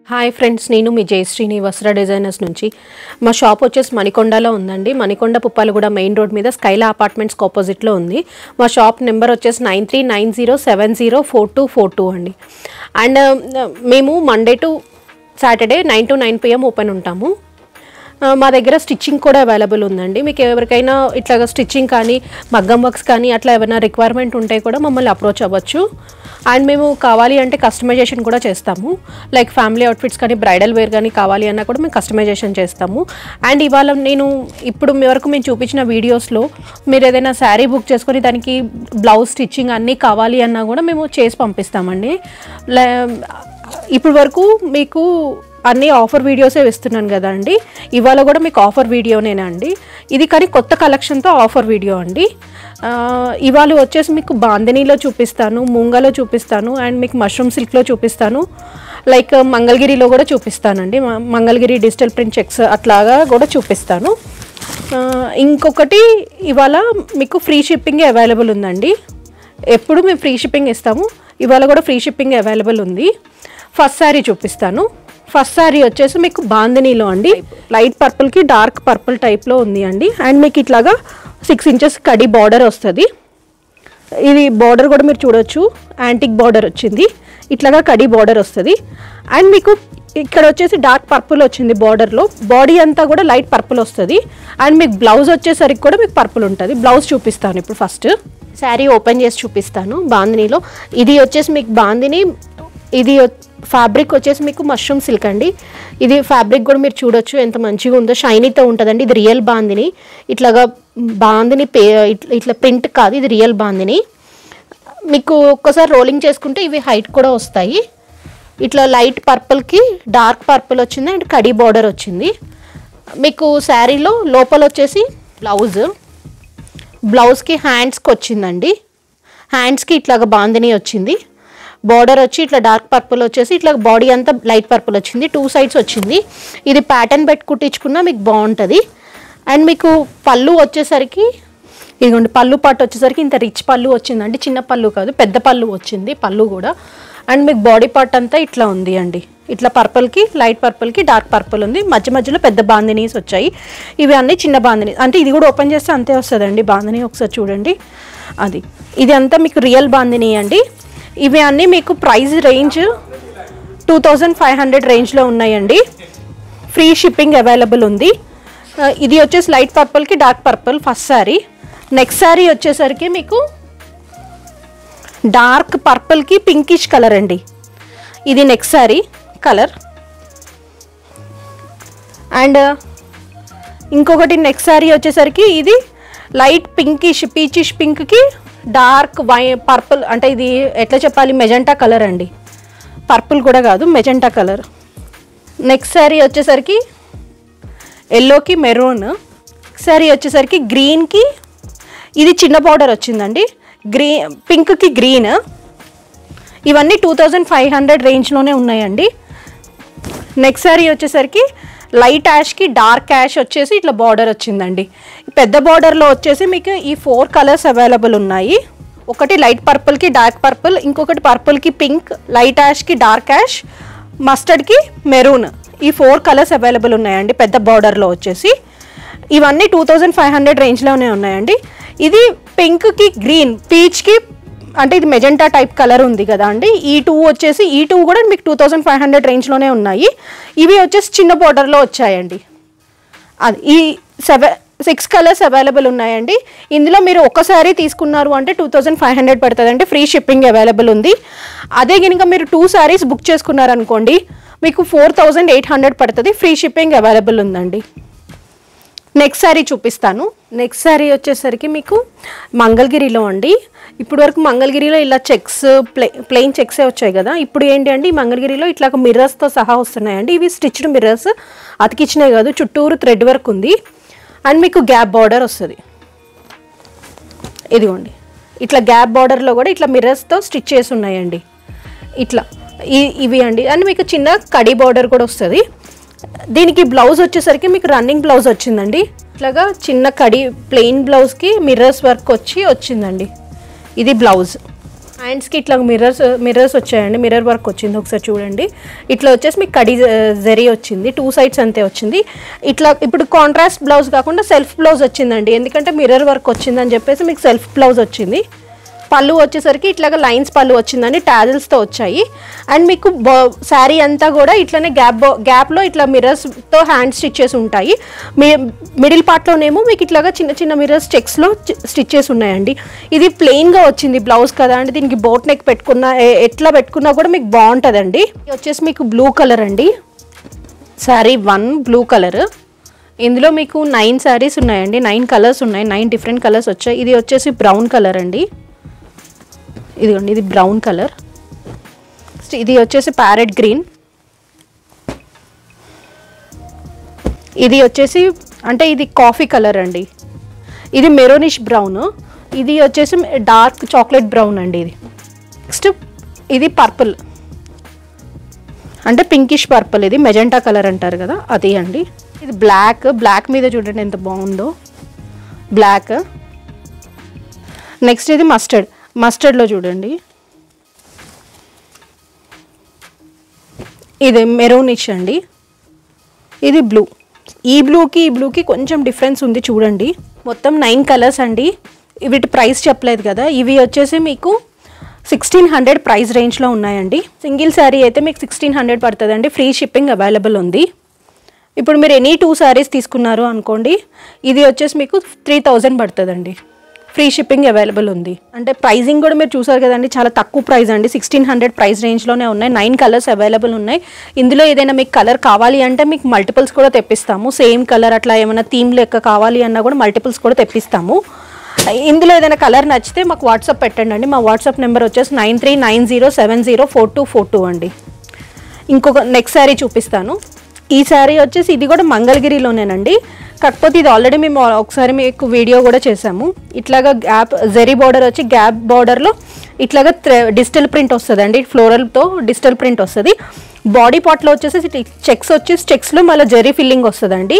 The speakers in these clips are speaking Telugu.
హాయ్ ఫ్రెండ్స్ నేను మీ జయశ్రీని వస్త్ర డిజైనర్స్ నుంచి మా షాప్ వచ్చేసి మణికొండలో ఉందండి మణికొండ పుప్పాలగూడ మెయిన్ రోడ్ మీద స్కైలా అపార్ట్మెంట్స్కి ఆపోజిట్లో ఉంది మా షాప్ నెంబర్ వచ్చేసి nine three nine zero seven zero four two four two అండి అండ్ మేము Monday to Saturday nine to nine PM open ఉంటాము ఆ, మా దగ్గర స్టిచ్చింగ్ కూడా అవైలబుల్ ఉందండి మీకు ఎవరికైనా ఇట్లా స్టిచ్చింగ్ కానీ మగ్గం వర్క్స్ కానీ అట్లా ఏమైనా రిక్వైర్మెంట్ ఉంటే కూడా మమ్మల్ని అప్రోచ్ అవ్వచ్చు అండ్ మేము కావాలి అంటే కస్టమైజేషన్ కూడా చేస్తాము లైక్ ఫ్యామిలీ అవుట్ఫిట్స్ కానీ బ్రైడల్ వేర్ కానీ కావాలి అన్నా కూడా మేము కస్టమైజేషన్ చేస్తాము అండ్ ఇవాళ నేను ఇప్పుడు మీ వరకు మేము చూపించిన వీడియోస్లో మీరు ఏదైనా శారీ బుక్ చేసుకొని దానికి బ్లౌజ్ స్టిచ్చింగ్ అన్నీ కావాలి అన్నా కూడా మేము చేసి పంపిస్తామండి లే ఇప్పుడు వరకు మీకు అన్ని ఆఫర్ వీడియోసే ఇస్తున్నాను కదా అండి ఇవాళ కూడా మీకు ఆఫర్ వీడియోనేనా అండి ఇది కానీ కొత్త కలెక్షన్తో ఆఫర్ వీడియో అండి ఆ, ఇవాళ వచ్చేసి మీకు బాందినీలో చూపిస్తాను ముంగలో చూపిస్తాను అండ్ మీకు మష్రూమ్ సిల్క్లో చూపిస్తాను లైక్ మంగళగిరిలో కూడా చూపిస్తానండి మ- మంగళగిరి డిజిటల్ ప్రింట్ చెక్స్ అట్లాగా కూడా చూపిస్తాను ఆ, ఇంకొకటి ఇవాళ మీకు ఫ్రీ షిప్పింగ్ అవైలబుల్ ఉందండి ఎప్పుడు మేము ఫ్రీ షిప్పింగ్ ఇస్తాము ఇవాళ కూడా ఫ్రీ షిప్పింగ్ అవైలబుల్ ఉంది ఫస్ట్ శారీ చూపిస్తాను ఫస్ట్ శారీ వచ్చేసి మీకు బాందినీలో అండి లైట్ పర్పుల్కి డార్క్ పర్పుల్ టైప్లో ఉంది అండి అండ్ మీకు ఇట్లాగా సిక్స్ ఇంచెస్ కడి బార్డర్ వస్తుంది ఇది బార్డర్ కూడా మీరు చూడొచ్చు యాంటిక్ బార్డర్ వచ్చింది ఇట్లాగా కడి బార్డర్ వస్తుంది అండ్ మీకు ఇక్కడ వచ్చేసి డార్క్ పర్పుల్ వచ్చింది బార్డర్లో బాడీ అంతా కూడా లైట్ పర్పుల్ వస్తుంది అండ్ మీకు బ్లౌజ్ వచ్చేసరికి కూడా మీకు పర్పుల్ ఉంటుంది బ్లౌజ్ చూపిస్తాను ఇప్పుడు ఫస్ట్ శారీ ఓపెన్ చేసి చూపిస్తాను బాందినీలో ఇది వచ్చేసి మీకు బాందిని ఇది ఫ్యాబ్రిక్ వచ్చేసి మీకు మష్రూమ్ సిల్క్ అండి ఇది ఫ్యాబ్రిక్ కూడా మీరు చూడొచ్చు ఎంత మంచిగా ఉందో షైనీతో ఉంటుందండి ఇది రియల్ బాందిని ఇట్లాగా బాందిని పే ఇట్లా ఇట్లా ప్రింట్ కాదు ఇది రియల్ బాందిని మీకు ఒక్కసారి రోలింగ్ చేసుకుంటే ఇవి హైట్ కూడా వస్తాయి ఇట్లా లైట్ పర్పుల్కి డార్క్ పర్పుల్ వచ్చింది అండ్ కడీ బార్డర్ వచ్చింది మీకు శారీలో లోపల వచ్చేసి బ్లౌజ్ బ్లౌజ్కి హ్యాండ్స్కి వచ్చిందండి హ్యాండ్స్కి ఇట్లాగ బాందిని వచ్చింది బార్డర్ వచ్చి ఇట్లా డార్క్ పర్పుల్ వచ్చేసి ఇట్లా బాడీ అంతా లైట్ పర్పుల్ వచ్చింది టూ సైడ్స్ వచ్చింది ఇది ప్యాటర్న్ పెట్టి కుట్టించుకున్నా మీకు బాగుంటుంది అండ్ మీకు పళ్ళు వచ్చేసరికి ఇదిగోండి పళ్ళు పాటు వచ్చేసరికి ఇంత రిచ్ పళ్ళు వచ్చిందండి చిన్న పళ్ళు కాదు పెద్ద పళ్ళు వచ్చింది పళ్ళు కూడా అండ్ మీకు బాడీ పార్ట్ అంతా ఇట్లా ఉంది అండి ఇట్లా పర్పుల్కి లైట్ పర్పుల్కి డార్క్ పర్పుల్ ఉంది మధ్య మధ్యలో పెద్ద బాందినీస్ వచ్చాయి ఇవి అన్నీ చిన్న బాందిని అంటే ఇది కూడా ఓపెన్ చేస్తే అంతే వస్తుందండి బాందిని ఒకసారి చూడండి అది ఇది అంతా మీకు రియల్ బాందిని అండి ఇవి అన్నీ మీకు price range two thousand five hundred రేంజ్లో ఉన్నాయండి ఫ్రీ షిప్పింగ్ అవైలబుల్ ఉంది ఆ, ఇది వచ్చేసి లైట్ పర్పుల్కి dark purple first sari next sari వచ్చేసరికి మీకు డార్క్ పర్పుల్కి పింకిష్ కలర్ అండి ఇది నెక్స్ట్ శారీ కలర్ అండ్ ఇంకొకటి నెక్స్ట్ శారీ వచ్చేసరికి ఇది లైట్ పింకిష్ పీచిష్ పింక్కి డార్క్ వై పర్పుల్ అంటే ఇది ఎట్లా చెప్పాలి మెజెంటా కలర్ అండి పర్పుల్ కూడా కాదు మెజెంటా కలర్ నెక్స్ట్ శారీ వచ్చేసరికి ఎల్లోకి మెరూన్ శారీ వచ్చేసరికి గ్రీన్కి ఇది చిన్న బార్డర్ వచ్చిందండి గ్రీన్ పింక్కి గ్రీన్ ఇవన్నీ టూ థౌజండ్ ఫైవ్ హండ్రెడ్ రేంజ్లోనే ఉన్నాయండి నెక్స్ట్ శారీ వచ్చేసరికి లైట్ యాష్కి డార్క్ యాష్ వచ్చేసి ఇట్లా బార్డర్ వచ్చిందండి పెద్ద బార్డర్లో వచ్చేసి మీకు ఈ ఫోర్ కలర్స్ అవైలబుల్ ఉన్నాయి ఒకటి లైట్ పర్పుల్కి డార్క్ పర్పుల్ ఇంకొకటి పర్పుల్కి పింక్ లైట్ యాష్కి డార్క్ యాష్ మస్టర్డ్కి మెరూన్ ఈ ఫోర్ కలర్స్ అవైలబుల్ ఉన్నాయండి పెద్ద బార్డర్లో వచ్చేసి ఇవన్నీ టూ థౌజండ్ ఫైవ్ హండ్రెడ్ రేంజ్లోనే ఉన్నాయండి ఇది పింక్కి గ్రీన్ పీచ్కి అంటే ఇది మెజెంటా టైప్ కలర్ ఉంది కదా అండి ఈ టూ వచ్చేసి ఈ టూ కూడా మీకు టూ థౌజండ్ ఫైవ్ హండ్రెడ్ రేంజ్లోనే ఉన్నాయి ఇవి వచ్చేసి చిన్న బార్డర్లో వచ్చాయండి అది ఈ సెవెన్ సిక్స్ కలర్స్ అవైలబుల్ ఉన్నాయండి ఇందులో మీరు ఒక్కసారి తీసుకున్నారు అంటే టూ థౌజండ్ ఫైవ్ హండ్రెడ్ పడుతుందండి ఫ్రీ షిప్పింగ్ అవైలబుల్ ఉంది అదే కనుక మీరు టూ సారీస్ బుక్ చేసుకున్నారనుకోండి మీకు ఫోర్ థౌజండ్ ఎయిట్ హండ్రెడ్ పడుతుంది ఫ్రీ షిప్పింగ్ అవైలబుల్ ఉందండి నెక్స్ట్ శారీ చూపిస్తాను నెక్స్ట్ శారీ వచ్చేసరికి మీకు మంగళగిరిలో అండి ఇప్పుడు వరకు మంగళగిరిలో ఇలా చెక్స్ ప్లే ప్లెయిన్ చెక్సే వచ్చాయి కదా ఇప్పుడు ఏంటి అంటే ఈ మంగళగిరిలో ఇట్లా మిర్రర్స్తో సహా వస్తున్నాయండి ఇవి స్టిచ్డ్ మిర్రర్స్ అతికిచ్చినాయి కాదు చుట్టూరు థ్రెడ్ వర్క్ ఉంది అండ్ మీకు గ్యాప్ బార్డర్ వస్తుంది ఇదిగోండి ఇట్లా గ్యాప్ బార్డర్లో కూడా ఇట్లా మిర్రర్స్తో స్టిచ్ చేసి ఉన్నాయండి ఇట్లా ఈ- ఇవి అండి అండ్ మీకు చిన్న కడి బార్డర్ కూడా వస్తుంది దీనికి బ్లౌజ్ వచ్చేసరికి మీకు రన్నింగ్ బ్లౌజ్ వచ్చిందండి ఇట్లాగా చిన్న కడి ప్లెయిన్ బ్లౌజ్కి మిర్రర్స్ వర్క్ వచ్చి వచ్చిందండి ఇది బ్లౌజ్ హ్యాండ్స్కి ఇట్లా మిర్రర్స్ మిర్రర్స్ వచ్చాయండి మిర్రర్ వర్క్ వచ్చింది ఒకసారి చూడండి ఇట్లా వచ్చేసి మీకు కడి జరీ వచ్చింది టూ సైడ్స్ అంతే వచ్చింది ఇట్లా ఇప్పుడు కాంట్రాస్ట్ బ్లౌజ్ కాకుండా సెల్ఫ్ బ్లౌజ్ వచ్చిందండి ఎందుకంటే మిర్రర్ వర్క్ వచ్చిందని చెప్పేసి మీకు సెల్ఫ్ బ్లౌజ్ వచ్చింది పళ్ళు వచ్చేసరికి ఇట్లాగా లైన్స్ పళ్ళు వచ్చిందండి టాజిల్స్తో వచ్చాయి అండ్ మీకు శారీ అంతా కూడా ఇట్లనే గ్యాప్ గ్యాప్లో ఇట్లా మిర్రర్స్తో హ్యాండ్ స్టిచ్చెస్ ఉంటాయి మీ మిడిల్ పార్ట్లోనేమో మీకు ఇట్లాగా చిన్న చిన్న మిర్రర్స్ చెక్స్లో స్టిచ్చెస్ ఉన్నాయండి ఇది ప్లెయిన్గా వచ్చింది బ్లౌజ్ కదా అండి దీనికి బోట్ నెక్ పెట్టుకున్నా ఎ- ఎట్లా పెట్టుకున్నా కూడా మీకు బాగుంటుందండి ఇది వచ్చేసి మీకు బ్లూ కలర్ అండి శారీ వన్ బ్లూ కలర్ ఇందులో మీకు నైన్ శారీస్ ఉన్నాయండి నైన్ కలర్స్ ఉన్నాయి నైన్ డిఫరెంట్ కలర్స్ వచ్చాయి ఇది వచ్చేసి బ్రౌన్ కలర్ అండి ఇదిగోండి ఇది బ్రౌన్ కలర్ ఇది వచ్చేసి ప్యారెట్ గ్రీన్ ఇది వచ్చేసి అంటే ఇది కాఫీ కలర్ అండి ఇది మెరోనిష్ బ్రౌన్ ఇది వచ్చేసి డార్క్ చాక్లెట్ బ్రౌన్ అండి ఇది నెక్స్ట్ ఇది పర్పుల్ అంటే పింకిష్ పర్పుల్ ఇది మెజెంటా కలర్ అంటారు కదా అది అండి ఇది బ్లాక్ బ్లాక్ మీద చూడండి ఎంత బాగుందో బ్లాక్ నెక్స్ట్ ఇది మస్టర్డ్ మస్టర్డ్లో చూడండి ఇది మెరూనిష్ అండి ఇది బ్లూ ఈ బ్లూకి ఈ బ్లూకి కొంచెం డిఫరెన్స్ ఉంది చూడండి మొత్తం నైన్ కలర్స్ అండి వీటి ప్రైస్ చెప్పలేదు కదా ఇవి వచ్చేసి మీకు సిక్స్టీన్ హండ్రెడ్ ప్రైస్ రేంజ్లో ఉన్నాయండి సింగిల్ శారీ అయితే మీకు సిక్స్టీన్ హండ్రెడ్ పడుతుందండి ఫ్రీ షిప్పింగ్ అవైలబుల్ ఉంది ఇప్పుడు మీరు ఎనీ టూ శారీస్ తీసుకున్నారు అనుకోండి ఇది వచ్చేసి మీకు త్రీ థౌజండ్ పడుతుందండి ఫ్రీ షిప్పింగ్ అవైలబుల్ ఉంది అంటే ప్రైజింగ్ కూడా మీరు చూసారు కదండి చాలా తక్కువ ప్రైస్ అండి సిక్స్టీన్ హండ్రెడ్ ప్రైస్ రేంజ్లోనే ఉన్నాయి నైన్ కలర్స్ అవైలబుల్ ఉన్నాయి ఇందులో ఏదైనా మీకు కలర్ కావాలి అంటే మీకు మల్టిపుల్స్ కూడా తెప్పిస్తాము సేమ్ కలర్ అట్లా ఏమైనా థీమ్ లెక్క కావాలి అన్నా కూడా మల్టిపుల్స్ కూడా తెప్పిస్తాము ఇందులో ఏదైనా కలర్ నచ్చితే మాకు వాట్సాప్ పెట్టండి అండి మా వాట్సాప్ నెంబర్ వచ్చేసి nine three nine zero seven zero four two four two అండి ఇంకొక నెక్స్ట్ శారీ చూపిస్తాను ఈ శారీ వచ్చేసి ఇది కూడా మంగళగిరిలోనేనండి కాకపోతే ఇది ఆల్రెడీ మేము ఒకసారి మీకు వీడియో కూడా చేసాము ఇట్లాగా గ్యాప్ జెరీ బార్డర్ వచ్చి గ్యాప్ బార్డర్లో ఇట్లాగా డిజిటల్ ప్రింట్ వస్తుందండి ఫ్లోరల్తో డిజిటల్ ప్రింట్ వస్తుంది బాడీ పార్ట్లో వచ్చేసి చెక్స్ వచ్చి చెక్స్లో మళ్ళీ జెరీ ఫిల్లింగ్ వస్తుందండి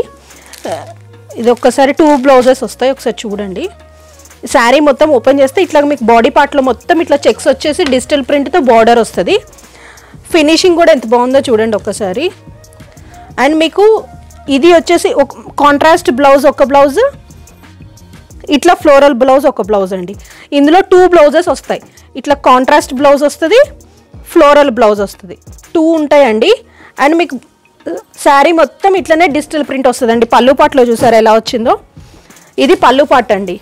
ఇది ఒక్కసారి టూ బ్లౌజెస్ వస్తాయి ఒకసారి చూడండి శారీ మొత్తం ఓపెన్ చేస్తే ఇట్లా మీకు బాడీ పార్ట్లో మొత్తం ఇట్లా చెక్స్ వచ్చేసి డిజిటల్ ప్రింట్తో బార్డర్ వస్తుంది ఫినిషింగ్ కూడా ఎంత బాగుందో చూడండి ఒక్కసారి అండ్ మీకు ఇది వచ్చేసి ఒక కాంట్రాస్ట్ బ్లౌజ్ ఒక బ్లౌజ్ ఇట్లా ఫ్లోరల్ బ్లౌజ్ ఒక బ్లౌజ్ అండి ఇందులో టూ బ్లౌజెస్ వస్తాయి ఇట్లా కాంట్రాస్ట్ బ్లౌజ్ వస్తుంది ఫ్లోరల్ బ్లౌజ్ వస్తుంది టూ ఉంటాయండి అండ్ మీకు శారీ మొత్తం ఇట్లనే డిజిటల్ ప్రింట్ వస్తుందండి పళ్ళు పాటలో చూసారా ఎలా వచ్చిందో ఇది పళ్ళు పాట అండి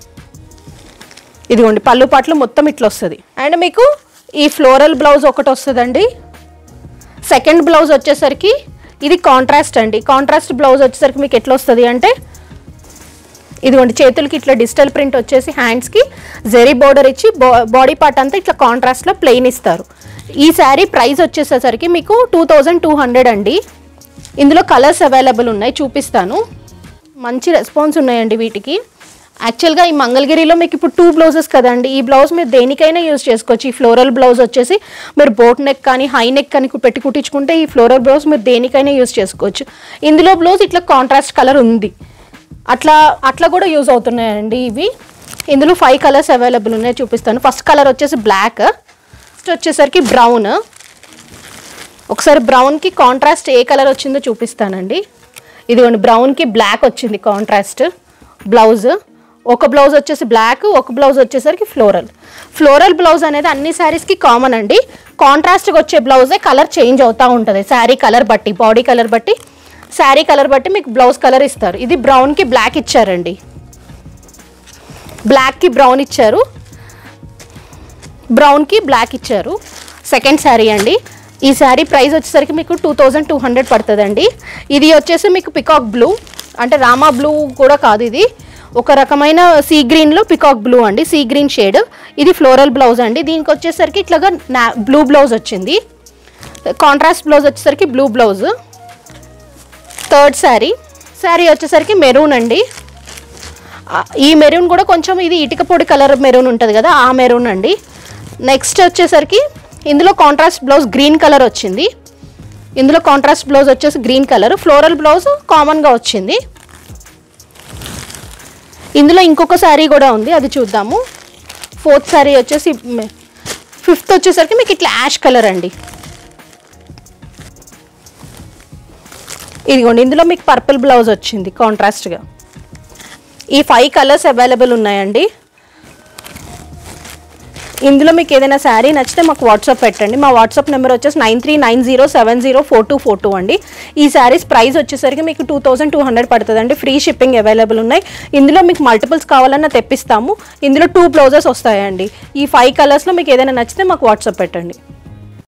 ఇదిగోండి పళ్ళు పాటలు మొత్తం ఇట్లా వస్తుంది అండ్ మీకు ఈ ఫ్లోరల్ బ్లౌజ్ ఒకటి వస్తుందండి సెకండ్ బ్లౌజ్ వచ్చేసరికి ఇది కాంట్రాస్ట్ అండి కాంట్రాస్ట్ బ్లౌజ్ వచ్చేసరికి మీకు ఎట్లా వస్తుంది అంటే ఇదిగోండి చేతులకి ఇట్లా డిజిటల్ ప్రింట్ వచ్చేసి హ్యాండ్స్కి జెరీ బోర్డర్ ఇచ్చి బా బాడీ పార్ట్ అంతా ఇట్లా కాంట్రాస్ట్లో ప్లెయిన్ ఇస్తారు ఈ శారీ ప్రైస్ వచ్చేసేసరికి మీకు టూ థౌజండ్ టూ హండ్రెడ్ అండి ఇందులో కలర్స్ అవైలబుల్ ఉన్నాయి చూపిస్తాను మంచి రెస్పాన్స్ ఉన్నాయండి వీటికి యాక్చువల్గా ఈ మంగళగిరిలో మీకు ఇప్పుడు టూ బ్లౌజెస్ కదండి ఈ బ్లౌజ్ మీరు దేనికైనా యూజ్ చేసుకోవచ్చు ఈ ఫ్లోరల్ బ్లౌజ్ వచ్చేసి మీరు బోట్ నెక్ కానీ హై నెక్ కానీ కు- పెట్టి కుట్టించుకుంటే ఈ ఫ్లోరల్ బ్లౌజ్ మీరు దేనికైనా యూజ్ చేసుకోవచ్చు ఇందులో బ్లౌజ్ ఇట్లా కాంట్రాస్ట్ కలర్ ఉంది అట్లా అట్లా కూడా యూజ్ అవుతున్నాయండి ఇవి ఇందులో ఫైవ్ కలర్స్ అవైలబుల్ ఉన్నాయి చూపిస్తాను ఫస్ట్ కలర్ వచ్చేసి బ్లాక్ నెక్స్ట్ వచ్చేసరికి బ్రౌన్ ఒకసారి బ్రౌన్కి కాంట్రాస్ట్ ఏ కలర్ వచ్చిందో చూపిస్తానండి ఇదిగోండి బ్రౌన్కి బ్లాక్ వచ్చింది కాంట్రాస్ట్ బ్లౌజ్ ఒక బ్లౌజ్ వచ్చేసి బ్లాక్ ఒక బ్లౌజ్ వచ్చేసరికి ఫ్లోరల్ ఫ్లోరల్ బ్లౌజ్ అనేది అన్ని శారీస్కి కామన్ అండి కాంట్రాస్ట్గా వచ్చే బ్లౌజే కలర్ చేంజ్ అవుతూ ఉంటుంది శారీ కలర్ బట్టి బాడీ కలర్ బట్టి శారీ కలర్ బట్టి మీకు బ్లౌజ్ కలర్ ఇస్తారు ఇది బ్రౌన్కి బ్లాక్ ఇచ్చారండి బ్లాక్కి బ్రౌన్ ఇచ్చారు బ్రౌన్కి బ్లాక్ ఇచ్చారు సెకండ్ శారీ అండి ఈ శారీ ప్రైస్ వచ్చేసరికి మీకు టూ థౌజండ్ టూ హండ్రెడ్ పడుతుందండి ఇది వచ్చేసి మీకు పికాక్ బ్లూ అంటే రామా బ్లూ కూడా కాదు ఇది ఒక రకమైన సీ గ్రీన్లో పికాక్ బ్లూ అండి సీ గ్రీన్ షేడ్ ఇది ఫ్లోరల్ బ్లౌజ్ అండి దీనికి వచ్చేసరికి ఇట్లాగా నా బ్లూ బ్లౌజ్ వచ్చింది కాంట్రాస్ట్ బ్లౌజ్ వచ్చేసరికి blue blouse third sari sari వచ్చేసరికి మెరూన్ అండి ఆ, ఈ మెరూన్ కూడా కొంచెం ఇది ఇటుక పొడి కలర్ మెరూన్ ఉంటుంది కదా ఆ మెరూన్ అండి నెక్స్ట్ వచ్చేసరికి ఇందులో కాంట్రాస్ట్ బ్లౌజ్ గ్రీన్ కలర్ వచ్చింది ఇందులో కాంట్రాస్ట్ బ్లౌజ్ వచ్చేసి గ్రీన్ కలర్ ఫ్లోరల్ బ్లౌజ్ కామన్గా వచ్చింది ఇందులో ఇంకొక శారీ కూడా ఉంది అది చూద్దాము ఫోర్త్ శారీ వచ్చేసి మె- ఫిఫ్త్ వచ్చేసరికి మీకు ఇట్లా యాష్ కలర్ అండి ఇదిగోండి ఇందులో మీకు పర్పుల్ బ్లౌజ్ వచ్చింది కాంట్రాస్ట్గా ఈ ఫైవ్ కలర్స్ అవైలబుల్ ఉన్నాయండి ఇందులో మీకు ఏదైనా శారీ నచ్చితే మాకు వాట్సాప్ పెట్టండి మా వాట్సాప్ నెంబర్ వచ్చేసి nine three nine zero seven zero four two four two అండి ఈ శారీస్ ప్రైస్ వచ్చేసరికి మీకు టూ థౌసండ్ టూ హండ్రెడ్ పడుతుందండి ఫ్రీ షిప్పింగ్ అవైలబుల్ ఉన్నాయి ఇందులో మీకు మల్టిపుల్స్ కావాలన్నా తెప్పిస్తాము ఇందులో టూ బ్లౌజెస్ వస్తాయండి ఈ ఫైవ్ కలర్స్లో మీకు ఏదైనా నచ్చితే మాకు వాట్సాప్ పెట్టండి